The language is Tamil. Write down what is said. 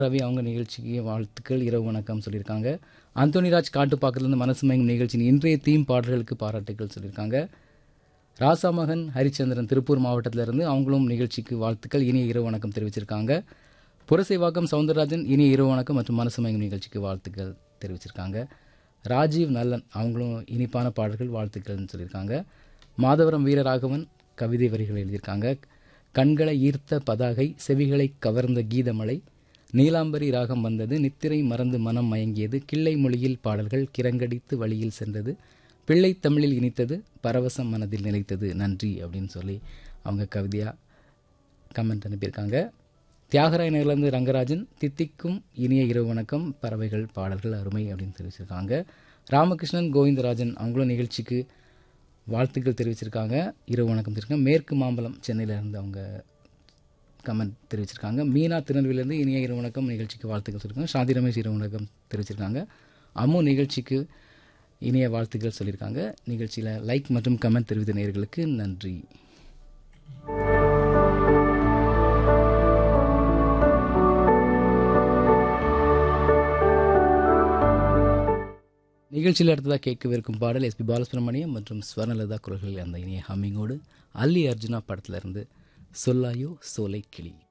ரவி அவங்க நிகழ்ச்சிக்கு வாழ்த்துக்கள் இரவு வணக்கம் சொல்லியிருக்காங்க அந்தோனிராஜ் காட்டுப்பாக்கத்துலேருந்து மனசு மயங்கும் நிகழ்ச்சியின் இன்றைய தீம் பாடல்களுக்கு பாராட்டுக்கள் சொல்லியிருக்காங்க ராசாமகன் ஹரிச்சந்திரன் திருப்பூர் மாவட்டத்திலிருந்து அவங்களும் நிகழ்ச்சிக்கு வாழ்த்துக்கள் இனிய இரவு வணக்கம் தெரிவிச்சிருக்காங்க புரசைவாக்கம் சவுந்தரராஜன் இனிய இரவு வணக்கம் மற்றும் மனசு மயங்கும் நிகழ்ச்சிக்கு வாழ்த்துக்கள் தெரிவிச்சிருக்காங்க ராஜீவ் நல்லன் அவங்களும் இனிப்பான பாடல்கள் வாழ்த்துக்கள்னு சொல்லியிருக்காங்க மாதவரம் வீரராகவன் கவிதை வரிகள் எழுதியிருக்காங்க கண்களை ஈர்த்த பதாகை செவிகளை கவர்ந்த கீதமலை நீலாம்பரி ராகம் வந்தது நித்திரை மறந்து மனம் மயங்கியது கிள்ளை மொழியில் பாடல்கள் கிரங்கடித்து வழியில் சென்றது பிள்ளை தமிழில் இனித்தது பரவசம் மனதில் நிலைத்தது நன்றி அப்படின்னு சொல்லி அவங்க கவிதையாக கமெண்ட் அனுப்பியிருக்காங்க தியாகராய நகர்லேருந்து ரங்கராஜன் தித்திக்கும் இனிய இரவு வணக்கம் பறவைகள் பாடல்கள் அருமை அப்படின்னு தெரிவிச்சிருக்காங்க ராமகிருஷ்ணன் கோவிந்தராஜன் அவங்களும் நிகழ்ச்சிக்கு வாழ்த்துக்கள் தெரிவிச்சிருக்காங்க இரவு வணக்கம் தெரிவிச்சிருக்காங்க மேற்கு மாம்பலம் சென்னையில இருந்து அவங்க கமெண்ட் தெரிவிச்சிருக்காங்க மீனா திருநெல்வேலியிலேருந்து இனிய இரவு வணக்கம் நிகழ்ச்சிக்கு வாழ்த்துக்கள் சொல்லியிருக்காங்க சாந்தி ரமேஷ் இரவு வணக்கம் தெரிவிச்சிருக்காங்க அம்மு நிகழ்ச்சிக்கு இனிய வாழ்த்துக்கள் சொல்லியிருக்காங்க நிகழ்ச்சியில் லைக் மற்றும் கமெண்ட் தெரிவித்த நேயர்களுக்கு நன்றி நிகழ்ச்சியில் அடுத்ததாக கேட்கவிருக்கும் பாடல் எஸ்பி பாலசுப்ரமணியம் மற்றும் ஸ்வர்ணலதா குரல்களில் அந்த இனிய ஹம்மிங்கோடு அல்லி அர்ஜுனா படத்திலிருந்து சொல்லாயோ சோலை கிளி